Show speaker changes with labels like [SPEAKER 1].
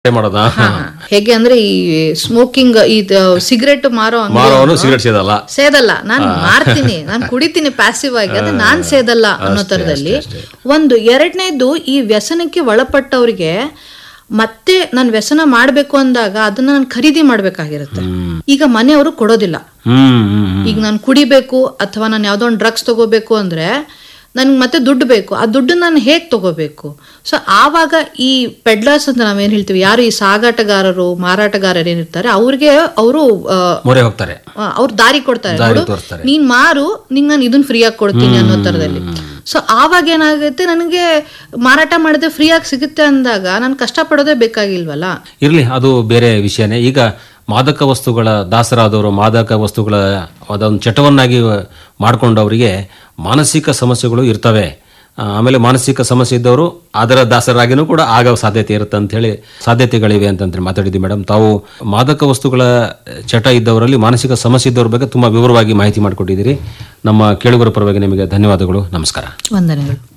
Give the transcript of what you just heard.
[SPEAKER 1] ಮಾಡೋದಾ
[SPEAKER 2] ಹೇಗೆ ಅಂದ್ರೆ ಈ ಸ್ಮೋಕಿಂಗ್ ಇದು ಸಿಗರೆಟ್ ಮಾರೋ ಅಂಗ್ಡಿ
[SPEAKER 1] ಮಾರೋನು ಸಿಗರೇಟ್ ಸೇದಲ್ಲ
[SPEAKER 2] ಸೇದಲ್ಲ ನಾನು ಮಾರ್ತೀನಿ ನಾನು ಕುಡಿತೀನಿ ಪ್ಯಾಸಿವ್ ಆಗಿ ಅದು ನಾನ್ ಸೇದಲ್ಲ ಅನ್ನೋ ತರದಲ್ಲಿ ಒಂದು ಎರಡನೇದು ಈ ವ್ಯಸನಕ್ಕೆ ಒಳಪಟ್ಟವ್ರಿಗೆ ಮತ್ತೆ ನಾನು ವ್ಯಸನ ಮಾಡ್ಬೇಕು ಅಂದಾಗ ಅದನ್ನ ನಾನು ಖರೀದಿ ಮಾಡ್ಬೇಕಾಗಿರುತ್ತೆ ಈಗ ಮನೆಯವರು ಕೊಡೋದಿಲ್ಲ
[SPEAKER 1] ಹ್ಮ್ ಹ್ಮ್ ಹ್ಮ್.
[SPEAKER 2] ಈಗ ನಾನು ಕುಡಿಬೇಕು ಅಥವಾ ನಾನು ಯಾವ್ದೋ ಒಂದು ಡ್ರಗ್ಸ್ ತಗೋಬೇಕು ಅಂದ್ರೆ ನನ್ಗೆ ಮತ್ತೆ ದುಡ್ಡು ಬೇಕು ಆ ದುಡ್ಡು ನಾನು ಹೇಗೆ ತಗೋಬೇಕು ಸೊ ಆವಾಗ ಈ ಪೆಡ್ಲರ್ಸ್ ಅಂತ ನಾವೇನ್ ಹೇಳ್ತೀವಿ ಯಾರು ಈ ಸಾಗಾಟಗಾರರು ಮಾರಾಟಗಾರರು ಏನಿರ್ತಾರೆ ಅವ್ರಿಗೆ ಅವರು
[SPEAKER 1] ಮೊರೆ ಹೋಗ್ತಾರೆ
[SPEAKER 2] ಅವ್ರು ದಾರಿ ಕೊಡ್ತಾರೆ
[SPEAKER 1] ದಾರಿ
[SPEAKER 2] ನೋಡು
[SPEAKER 1] ತೋರಿಸ್ತಾರೆ.
[SPEAKER 2] ನೀನ್ ಮಾರು ನಿಂಗ್ ನಾನು ಇದನ್ನ ಫ್ರೀ ಆಗಿ ಕೊಡ್ತೀನಿ ಅನ್ನೋ ತರದಲ್ಲಿ ಸೊ ಆವಾಗ ಏನಾಗುತ್ತೆ ನನಗೆ ಮಾರಾಟ ಮಾಡಿದ್ರೆ ಫ್ರೀ ಆಗಿ ಸಿಗುತ್ತೆ ಅಂದಾಗ ನಾನು ಕಷ್ಟಪಡೋದೇ ಬೇಕಾಗಿಲ್ವಲ್ಲ
[SPEAKER 1] ಇರ್ಲಿ ಅದು ಬೇರೆ ವಿಷಯನೇ ಈಗ ಮಾದಕ ವಸ್ತುಗಳ ದಾಸರಾದವರು ಮಾದಕ ವಸ್ತುಗಳ ಅದೊಂದು ಚಟವನ್ನಾಗಿ ಮಾಡಿಕೊಂಡವರಿಗೆ ಮಾನಸಿಕ ಸಮಸ್ಯೆಗಳು ಇರ್ತವೆ ಆ, ಆಮೇಲೆ ಮಾನಸಿಕ ಸಮಸ್ಯೆ ಇದ್ದವರು ಅದರ ದಾಸರಾಗಿನೂ ಕೂಡ ಆಗೋ ಸಾಧ್ಯತೆ ಇರುತ್ತೆ ಅಂತ ಹೇಳಿ ಸಾಧ್ಯತೆಗಳಿವೆ ಅಂತಂದ್ರೆ ಮಾತಾಡಿದ್ವಿ ಮೇಡಮ್ ತಾವು ಮಾದಕ ವಸ್ತುಗಳ ಚಟ ಇದ್ದವರಲ್ಲಿ ಮಾನಸಿಕ ಸಮಸ್ಯೆ ಇದ್ದವ್ರ ಬಗ್ಗೆ ತುಂಬಾ ವಿವರವಾಗಿ ಮಾಹಿತಿ ಮಾಡಿಕೊಟ್ಟಿದ್ದೀರಿ ನಮ್ಮ ಕೇಳುಗರ ಪರವಾಗಿ ನಿಮಗೆ ಧನ್ಯವಾದಗಳು ನಮಸ್ಕಾರ
[SPEAKER 2] ವಂದನೆಗಳು